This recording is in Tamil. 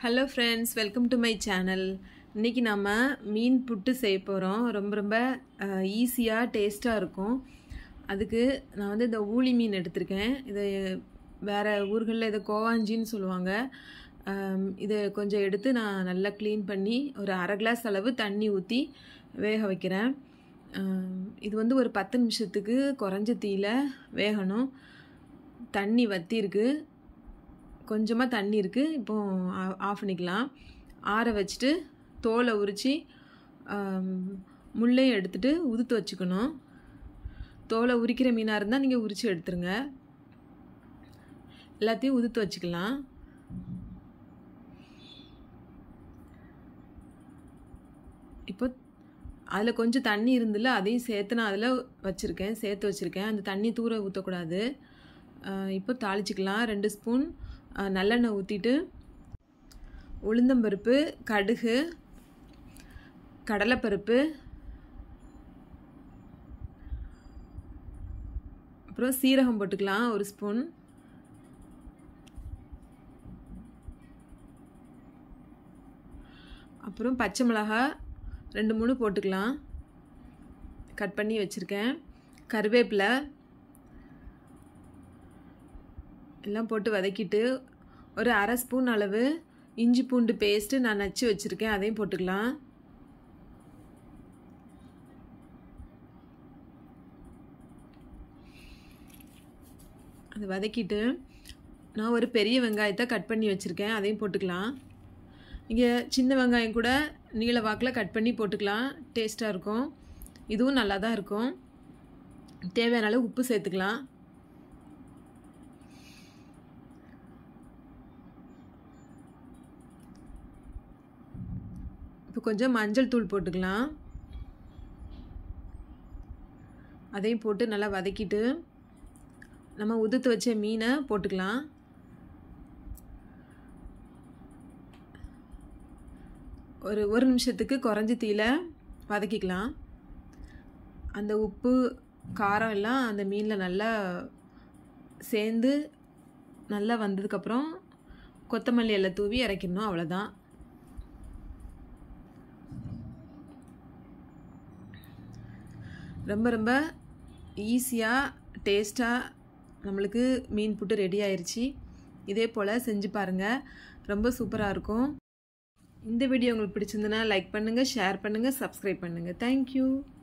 hello friends welcome to my channel இன்றைக்கி நம்ம மீன் புட்டு செய்ய போகிறோம் ரொம்ப ரொம்ப ஈஸியாக டேஸ்ட்டாக இருக்கும் அதுக்கு நான் வந்து இந்த ஊளி மீன் எடுத்திருக்கேன் இது வேறு ஊர்களில் இதை கோவாஞ்சின்னு சொல்லுவாங்க ஆம், இதை கொஞ்சம் எடுத்து நான் நல்லா க்ளீன் பண்ணி ஒரு அரை கிளாஸ் அளவு தண்ணி ஊற்றி வேக வைக்கிறேன் ஆம், இது வந்து ஒரு பத்து நிமிஷத்துக்கு குறைஞ்ச தீயில வேகணும் தண்ணி வத்திருக்கு கொஞ்சமாக தண்ணி இருக்குது இப்போ ஆ- ஆஃப் பண்ணிக்கலாம் ஆற வச்சுட்டு தோலை உரித்து முள்ளையும் எடுத்துட்டு உதுத்து வச்சுக்கணும் தோலை உரிக்கிற மீனாக இருந்தால் நீங்கள் உரித்து எடுத்துருங்க எல்லாத்தையும் உதுத்து வச்சுக்கலாம் இப்போ அதில் கொஞ்சம் தண்ணி இருந்துல அதையும் சேர்த்து நான் அதில் வச்சுருக்கேன் சேர்த்து வச்சுருக்கேன் அந்த தண்ணி தூர ஊற்றக்கூடாது இப்போ தாளிச்சிக்கலாம் ரெண்டு ஸ்பூன் அஹ், நல்லெண்ணெய் ஊற்றிட்டு உளுந்தம்பருப்பு கடுகு கடலைப்பருப்பு அப்புறம் சீரகம் போட்டுக்கலாம் ஒரு ஸ்பூன் அப்புறம் பச்சை மிளகாய் ரெண்டு மூணு போட்டுக்கலாம் கட் பண்ணி வச்சுருக்கேன் கருவேப்பிலை எல்லாம் போட்டு வதக்கிட்டு ஒரு அரை ஸ்பூன் அளவு இஞ்சி பூண்டு பேஸ்ட்டு நான் நச்சு வச்சுருக்கேன் அதையும் போட்டுக்கலாம் அதை வதக்கிட்டு நான் ஒரு பெரிய வெங்காயத்தை கட் பண்ணி வச்சுருக்கேன் அதையும் போட்டுக்கலாம் இங்கே சின்ன வெங்காயம் கூட நீல வாக்கில் கட் பண்ணி போட்டுக்கலாம் டேஸ்ட்டாக இருக்கும் இதுவும் நல்லா தான் இருக்கும் தேவையான அளவு உப்பு சேர்த்துக்கலாம் இப்போ கொஞ்சம் மஞ்சள் தூள் போட்டுக்கலாம் அதையும் போட்டு நல்லா வதக்கிட்டு நம்ம உதுத்து வச்ச மீனை போட்டுக்கலாம் ஒரு ஒரு நிமிஷத்துக்கு குறைஞ்ச தீயில வதக்கிக்கலாம் அந்த உப்பு காரம் எல்லாம் அந்த மீனில் நல்லா சேர்ந்து நல்லா வந்ததுக்கப்புறம் கொத்தமல்லி எல்லாம் தூவி இறக்கிடணும் அவ்வளோதான் ரொம்ப ரொம்ப ஈஸியாக டேஸ்ட்டாக நம்மளுக்கு மீன் புட்டு ரெடி ஆயிருச்சு இதே போல் செஞ்சு பாருங்கள் ரொம்ப சூப்பராக இருக்கும் இந்த வீடியோ உங்களுக்கு பிடிச்சிருந்தனா லைக் பண்ணுங்கள் ஷேர் பண்ணுங்கள் சப்ஸ்கிரைப் பண்ணுங்கள் தேங்க்யூ